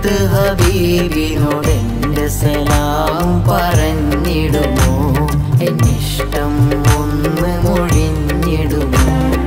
മുത്ത് ഹബീബിനോട് എൻ്റെ സലാം പറഞ്ഞിടുമോ എന്നിഷ്ടം ഒന്ന് മൊഴിഞ്ഞിടുമോ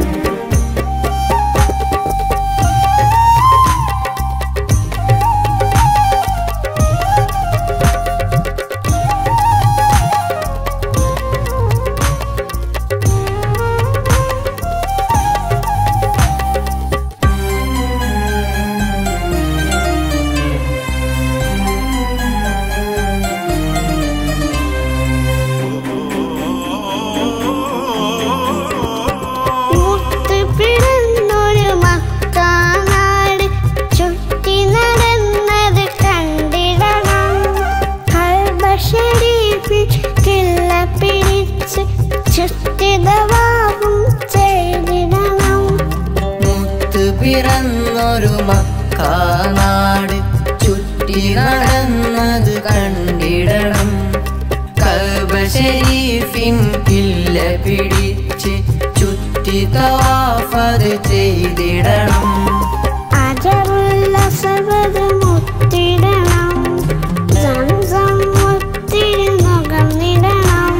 മുത്ത് പിറന്നൊരു മക്കാനാട് ചുറ്റി നടന്നത് കണ്ടിടണം കൽബ ഷരീഫിൽ കില്ല പിടിച്ച് ചുറ്റിതവാവും ചെയ്തിടണം മുത്ത് പിറന്നൊരു മക്കാനാട് ചുറ്റി നടന്നത് കണ്ടിടണം കൽബ ഷരീഫിൻ കില്ല പിടിച്ച് ചുറ്റി തവാഫത് ചെയ്തിടണം അജറുള്ള സബത് മുത്തിടണം സംസം മുത്തിരി നുകർന്നിടണം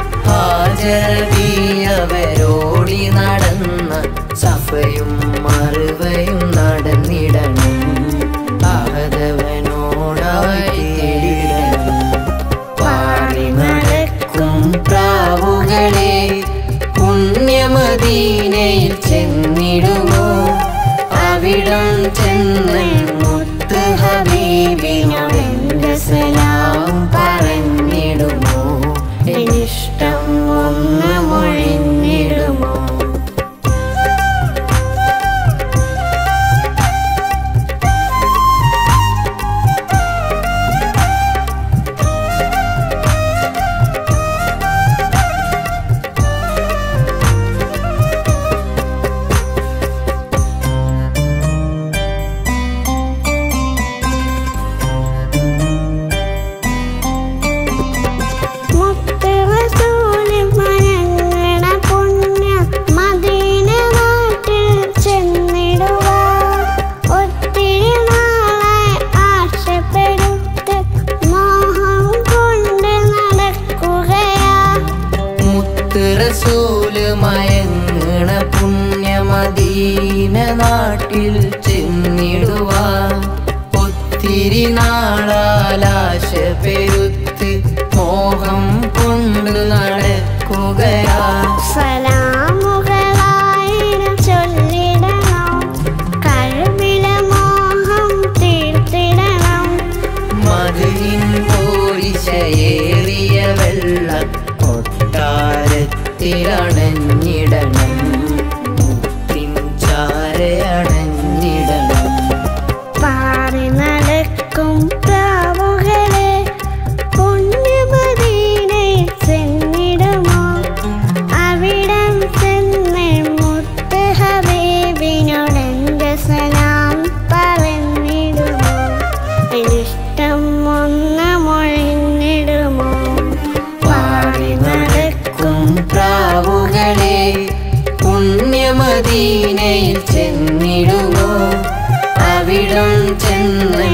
ഹാജരവിയവരോടി നടന്ന സഫയും മറുവയും നടന്നിടണം ആഹതവനോടായി തേടിടണം പാടി നടക്കും പ്രാവുകളെ പുണ്യമദീനയിൽ ചെന്നിടുമോ അവിടം ചെന്ന് മുത്ത് ഹബീബിനോടെന്റെ സലാം പറഞ്ഞിടുമോ എന്നിഷ്ടം ഒന്ന് മൊഴിഞ്ഞിടുമോ മുത്ത് റസൂല് മയങ്ങണ പുണ്യ മദീന നാട്ടിൽ ചെന്നിടുവാൻ ഒത്തിരി നാളായി ആശപ്പെടുത്ത് മോഹം കൊണ്ട് നടക്കുകയാ മുത്ത് റസൂല് മയങ്ങണ പുണ്യമദീന നാട്ടിൽ ചെന്നിടുവാ ഒത്തിരി നാളാലാശ പെരുത്ത് മോഹം കൊണ്ട് നടക്കുകയാ സലാമുകളായിരം ചൊല്ലിടണം കഴിവിലെ മോഹം തീർത്തിടണം മതിലിൻ പോരിശയേറിയ വെള്ള കൊട്ടാരത്തിലണഞ്ഞിടണം മുത്തിൻ ചാരയണഞ്ഞിടണം പാറി നടക്കും പ്രാവുകളെ പുണ്യമദീനയിൽ ചെന്നിടുമോ അവിടം ചെന്ന് മുത്ത് ഹബീബിനോടെന്റെ സലാം പറഞ്ഞിടുമോ ഇഷ്ടം ഒന്ന് മൊഴിഞ്ഞിടുമോ പാടി നടക്കും പ്രാവുകളെ പുണ്യമദീനയിൽ ചെന്നിടുമോ അവിടം ചെന്ന്